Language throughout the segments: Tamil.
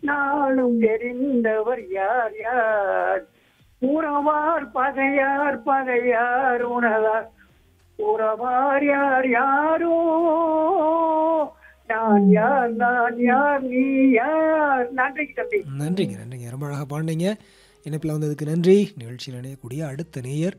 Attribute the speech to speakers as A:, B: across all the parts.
A: நாளும் தெரிந்தவர் யார் யார் உறவார் பகையார் பகையார் உணரார் உறவார் யார் யாரோ நான் யார் நான் யார் நீ யார் நன்றி தம்பி
B: நன்றிங்க நன்றிங்க ரொம்ப அழகாக பாடினீங்க இணைப்பில் வந்ததுக்கு நன்றி நிகழ்ச்சியில் இணையக்கூடிய அடுத்த நேயர்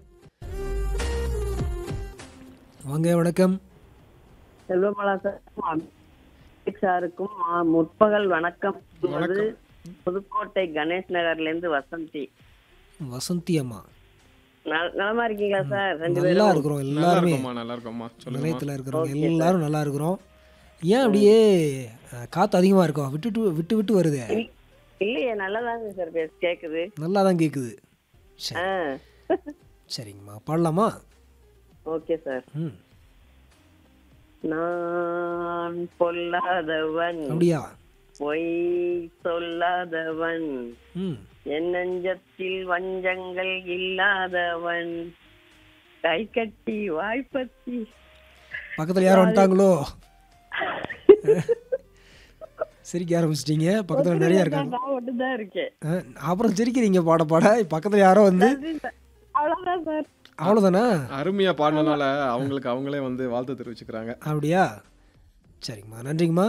B: வாங்க வணக்கம்
C: செல்வமலா சார் சாருக்கும் ஆ, முற்பகல் வணக்கம் அது புதுக்கோட்டை கணேஷ் நகர்ல இருந்து வசந்தி
B: வசந்தி அம்மா
C: நல- நலமா இருக்கீங்களா சார் ரெண்டு
B: நல்லா
C: பேரும்
B: இருக்கிறோம்
D: நல்லா
B: எல்லாருமே
D: இருக்கோம்மா நல்லா இருக்கோம்மா சொல்லுங்கம்மா
B: நிலையத்தில் இருக்கிறவங்க எல்லாரும் நல்லா இருக்கிறோம் ஏன் அப்படியே அஹ், காத்து அதிகமாக இருக்கும் விட்டுட்டு விட்டு விட்டு வருது
C: இல்- இல்லையே நல்லதாங்க சார் பேச கேக்குது
B: நல்லா தான் கேட்குது சரி
C: ஆ
B: சரிங்கம்மா பாடலாமா
C: ஓகே சார்
B: ம்
C: நான் பொல்லாதவன்
B: அப்படியா
C: பொய் சொல்லாதவன்
B: ம்
C: என் நெஞ்சத்தில் வஞ்சங்கள் இல்லாதவன் கை கட்டி வாய்ப்பத்தி
B: பக்கத்தில் யாரும் வந்துட்டாங்களோ சிரிக்க ஆரம்பிச்சிட்டீங்க பக்கத்தில் நிறைய இருக்காங்க
C: நான் மட்டும்தான் இருக்கேன்
B: அஹ், அப்புறம் சிரிக்கிறீங்க பாட பாட பக்கத்தில் யாரோ வந்து
C: அவ்வளவுதான் சார்
B: அவ்வளோதானா
D: அருமையா பாடினனால அவங்களுக்கு அவங்களே வந்து வாழ்த்து தெரிவிச்சுக்கிறாங்க
B: அப்படியா சரிங்கம்மா நன்றிங்கம்மா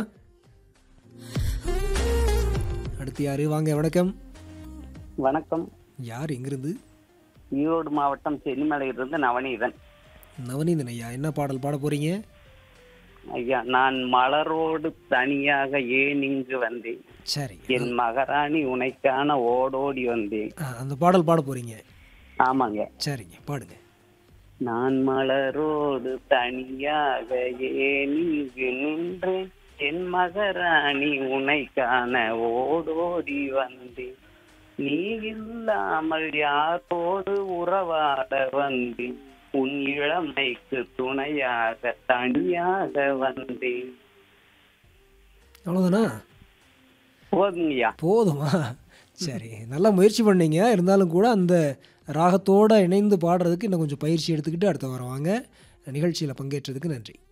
B: அடுத்து யாரு வாங்க வணக்கம்
E: வணக்கம்
B: யார் எங்கிருந்து
E: ஈரோடு மாவட்டம் சென்னிமலையிலிருந்து நவநீதன்
B: நவநீதன் ஐயா என்ன பாடல் பாட போறீங்க
E: ஐயா நான் மலரோடு தனியாக ஏன் இங்கு வந்தேன்
B: சரி
E: என் மகாராணி உனைக்கான ஓடோடி வந்தேன்
B: ஆ, அந்த பாடல் பாட போறீங்க
E: ஆமாங்க
B: சரிங்க பாடுங்க
E: நான் மலரோடு தனியாக ஏன் இங்கு நின்றேன் என் மகாராணி உனைக்கான ஓடோடி வந்தேன் நீ இல்லாமல் யாரோடு உறவாட வந்தேன் உன் இளமைக்கு துணையாக தனியாக வந்தேன்
B: அவ்வளோதானா
E: போதுங்கய்யா
B: போதுமா சரி நல்லா முயற்சி பண்ணீங்க இருந்தாலும் கூட அந்த ராகத்தோட இணைந்து பாடுறதுக்கு இன்னும் கொஞ்சம் பயிற்சி எடுத்துக்கிட்டு அடுத்த வாரம் வாங்க நிகழ்ச்சியில் பங்கேற்றதுக்கு நன்றி